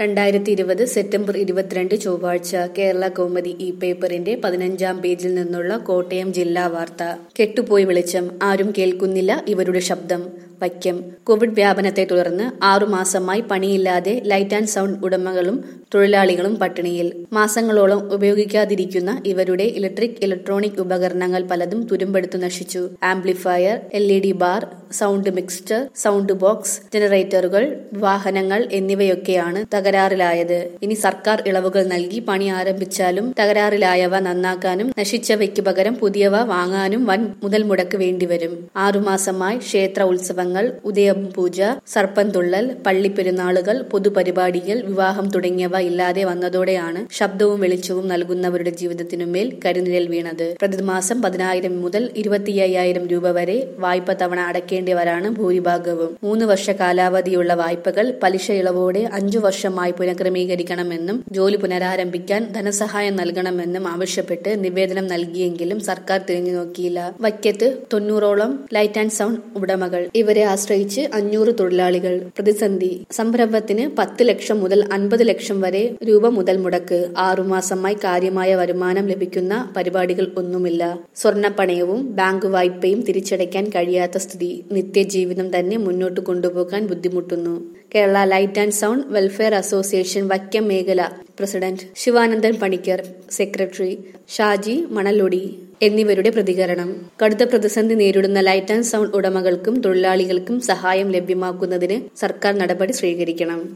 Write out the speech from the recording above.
രണ്ടായിരത്തി ഇരുപത് സെപ്റ്റംബർ ഇരുപത്തിരണ്ട് ചൊവ്വാഴ്ച കേരള കൗമുദി ഈ പേപ്പറിന്റെ പതിനഞ്ചാം പേജിൽ നിന്നുള്ള കോട്ടയം ജില്ലാ വാർത്ത കെട്ടുപോയി വെളിച്ചം ആരും കേൾക്കുന്നില്ല ഇവരുടെ ശബ്ദം വൈക്കം കോവിഡ് വ്യാപനത്തെ തുടർന്ന് ആറുമാസമായി പണിയില്ലാതെ ലൈറ്റ് ആൻഡ് സൗണ്ട് ഉടമകളും തൊഴിലാളികളും പട്ടിണിയിൽ മാസങ്ങളോളം ഉപയോഗിക്കാതിരിക്കുന്ന ഇവരുടെ ഇലക്ട്രിക് ഇലക്ട്രോണിക് ഉപകരണങ്ങൾ പലതും തുരുമ്പെടുത്തു നശിച്ചു amplifier L E D bar sound mixture sound box ജനറേറ്ററുകൾ വാഹനങ്ങൾ എന്നിവയൊക്കെയാണ് തകരാറിലായത് ഇനി സർക്കാർ ഇളവുകൾ നൽകി പണി ആരംഭിച്ചാലും തകരാറിലായവ നന്നാക്കാനും നശിച്ചവയ്ക്ക് പകരം പുതിയവ വാങ്ങാനും വൻ മുതൽ മുടക്ക് വേണ്ടിവരും ആറുമാസമായി ക്ഷേത്ര ഉത്സവങ്ങൾ ഉദയം പൂജ സർപ്പംതുള്ളൽ പള്ളിപ്പെരുന്നാളുകൾ പൊതുപരിപാടികൾ വിവാഹം തുടങ്ങിയവ ഇല്ലാതെ വന്നതോടെയാണ് ശബ്ദവും വെളിച്ചവും നൽകുന്നവരുടെ ജീവിതത്തിനുമേൽ കരിനിഴൽ വീണത് പ്രതിമാസം പതിനായിരം മുതൽ ഇരുപത്തി അയ്യായിരം രൂപ വരെ വായ്പ തവണ അടക്കേണ്ടിവരാണ് ഭൂരിഭാഗവും മൂന്ന് വർഷ കാലാവധിയുള്ള വായ്പകൾ പലിശ ഇളവോടെ അഞ്ചു വർഷമായി പുനഃക്രമീകരിക്കണമെന്നും ജോലി പുനരാരംഭിക്കാൻ ധനസഹായം നൽകണമെന്നും ആവശ്യപ്പെട്ട് നിവേദനം നൽകിയെങ്കിലും സർക്കാർ തിരിഞ്ഞു നോക്കിയില്ല വൈക്കത്ത് തൊണ്ണൂറോളം ലൈറ്റ് ആൻഡ് സൗണ്ട് ഉടമകൾ ഇവരെ ആശ്രയിച്ച് അഞ്ഞൂറ് തൊഴിലാളികൾ പ്രതിസന്ധി സംരംഭത്തിന് പത്ത് ലക്ഷം മുതൽ അൻപത് ലക്ഷം വരെ രൂപ മുതൽ മുടക്ക് ആറുമാസമായി കാര്യമായ വരുമാനം ലഭിക്കുന്ന പരിപാടികൾ ഒന്നുമില്ല സ്വർണ്ണപ്പണയവും ബാങ്ക് വായ്പയും തിരിച്ചടയ്ക്കാൻ കഴിയാത്ത സ്ഥിതി നിത്യജീവിതം തന്നെ മുന്നോട്ട് കൊണ്ടുപോകാൻ ബുദ്ധിമുട്ടുന്നു Kerala light and sound welfare association Vaikom മേഖല പ്രസിഡന്റ് ശിവാനന്ദൻ പണിക്കർ സെക്രട്ടറി ഷാജി മണലൊടി എന്നിവരുടെ പ്രതികരണം കടുത്ത പ്രതിസന്ധി നേരിടുന്ന ലൈറ്റ് ആൻഡ് സൗണ്ട് ഉടമകൾക്കും തൊഴിലാളികൾക്കും സഹായം ലഭ്യമാക്കുന്നതിന് സർക്കാർ നടപടി സ്വീകരിക്കണം